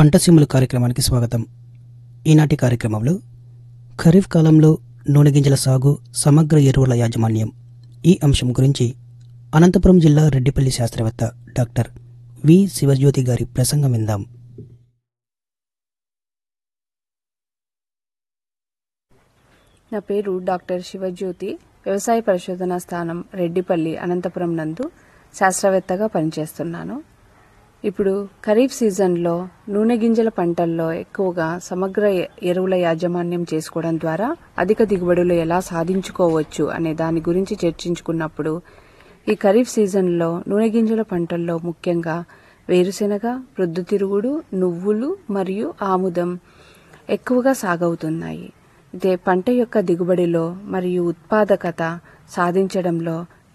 పంటసీమలు కార్యక్రమానికి స్వాగతం ఈనాటి కార్యక్రమంలో ఖరీఫ్ కాలంలో నూనె గింజల సాగు సమగ్ర ఎరువుల యాజమాన్యం ఈ అంశం గురించి అనంతపురం జిల్లా రెడ్డిపల్లి శాస్త్రవేత్త డాక్టర్ వి శివజ్యోతి గారి ప్రసంగం విందాం నా పేరు డాక్టర్ శివజ్యోతి వ్యవసాయ పరిశోధనా స్థానం రెడ్డిపల్లి అనంతపురం నందు శాస్త్రవేత్తగా పనిచేస్తున్నాను ఇప్పుడు ఖరీఫ్ సీజన్లో నూనె గింజల పంటల్లో ఎక్కువగా సమగ్ర ఎ- ఎరువుల యాజమాన్యం చేసుకోవడం ద్వారా అధిక దిగుబడులు ఎలా సాధించుకోవచ్చు అనే దాని గురించి చర్చించుకున్నప్పుడు ఈ ఖరీఫ్ సీజన్లో నూనె గింజల పంటల్లో ముఖ్యంగా వేరుశెనగ ప్రొద్దుతిరుగుడు నువ్వులు మరియు ఆముదం ఎక్కువగా సాగవుతున్నాయి ఇదే పంట యొక్క దిగుబడిలో మరియు ఉత్పాదకత సాధించడంలో